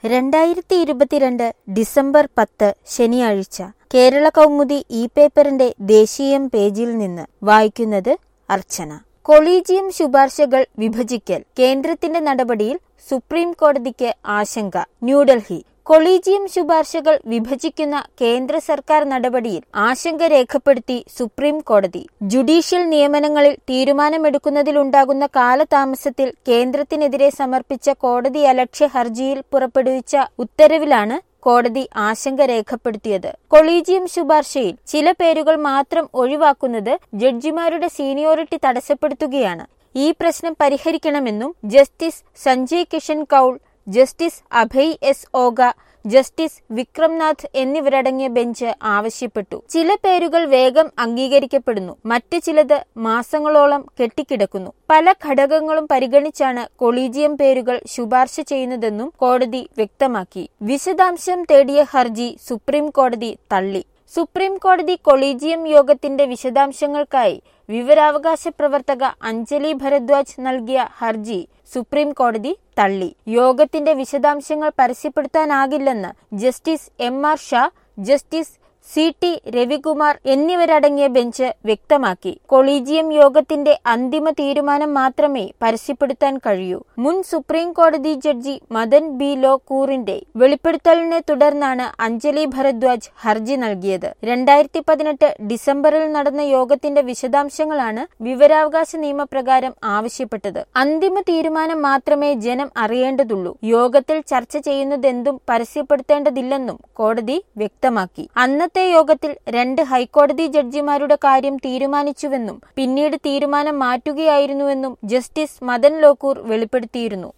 രണ്ടായിരത്തി ഇരുപത്തിരണ്ട് ഡിസംബർ പത്ത് ശനിയാഴ്ച കേരള കൗമുദി ഇ പേപ്പറിന്റെ ദേശീയം പേജിൽ നിന്ന് വായിക്കുന്നത് അർച്ചന കൊളീജിയം ശുപാർശകൾ വിഭജിക്കൽ കേന്ദ്രത്തിന്റെ നടപടിയിൽ സുപ്രീം കോടതിക്ക് ആശങ്ക ന്യൂഡൽഹി കൊളീജിയം ശുപാർശകൾ വിഭജിക്കുന്ന കേന്ദ്ര സർക്കാർ നടപടിയിൽ ആശങ്ക രേഖപ്പെടുത്തി സുപ്രീം കോടതി ജുഡീഷ്യൽ നിയമനങ്ങളിൽ തീരുമാനമെടുക്കുന്നതിലുണ്ടാകുന്ന കാലതാമസത്തിൽ കേന്ദ്രത്തിനെതിരെ സമർപ്പിച്ച കോടതി അലക്ഷ്യ ഹർജിയിൽ പുറപ്പെടുവിച്ച ഉത്തരവിലാണ് കോടതി ആശങ്ക രേഖപ്പെടുത്തിയത് കൊളീജിയം ശുപാർശയിൽ ചില പേരുകൾ മാത്രം ഒഴിവാക്കുന്നത് ജഡ്ജിമാരുടെ സീനിയോറിറ്റി തടസ്സപ്പെടുത്തുകയാണ് ഈ പ്രശ്നം പരിഹരിക്കണമെന്നും justice Sanjay Kishan Kaul justice Abhay S Oka justice Vikramnath എന്നിവരടങ്ങിയ ബെഞ്ച് ആവശ്യപ്പെട്ടു ചില പേരുകൾ വേഗം അംഗീകരിക്കപ്പെടുന്നു മറ്റ് ചിലത് മാസങ്ങളോളം കെട്ടിക്കിടക്കുന്നു പല ഘടകങ്ങളും പരിഗണിച്ചാണ് കൊളീജിയം പേരുകൾ ശുപാർശ ചെയ്യുന്നതെന്നും കോടതി വ്യക്തമാക്കി വിശദാംശം തേടിയ ഹർജി സുപ്രീം കോടതി തള്ളി സുപ്രീം കോടതി കൊളീജിയം യോഗത്തിന്റെ വിശദാംശങ്ങൾക്കായി വിവരാവകാശ പ്രവർത്തക അഞ്ജലി ഭരദ്വാജ് നൽകിയ ഹർജി സുപ്രീം കോടതി തള്ളി യോഗത്തിന്റെ വിശദാംശങ്ങൾ പരസ്യപ്പെടുത്താനാകില്ലെന്ന് justice M R Shah justice C T Ravikumar എന്നിവരടങ്ങിയ ബെഞ്ച് വ്യക്തമാക്കി കൊളീജിയം യോഗത്തിന്റെ അന്തിമ തീരുമാനം മാത്രമേ പരസ്യപ്പെടുത്താൻ കഴിയൂ മുൻ സുപ്രീം കോടതി ജഡ്ജി മദൻ ബി ലോ കൂറിന്റെ വെളിപ്പെടുത്തലിനെ തുടർന്നാണ് അഞ്ജലി ഭരദ്വാജ് ഹർജി നൽകിയത് രണ്ടായിരത്തി പതിനെട്ട് ഡിസംബറിൽ നടന്ന യോഗത്തിന്റെ വിശദാംശങ്ങളാണ് വിവരാവകാശ നിയമപ്രകാരം ആവശ്യപ്പെട്ടത് അന്തിമ തീരുമാനം മാത്രമേ ജനം അറിയേണ്ടതുള്ളൂ യോഗത്തിൽ ചർച്ച ചെയ്യുന്നതെന്തും പരസ്യപ്പെടുത്തേണ്ടതില്ലെന്നും കോടതി വ്യക്തമാക്കി അന്നത്തെ യോഗത്തിൽ രണ്ട് ഹൈക്കോടതി ജഡ്ജിമാരുടെ കാര്യം തീരുമാനിച്ചുവെന്നും പിന്നീട് തീരുമാനം മാറ്റുകയായിരുന്നുവെന്നും ജസ്റ്റിസ് മദൻ ലോക്കൂർ വെളിപ്പെടുത്തിയിരുന്നു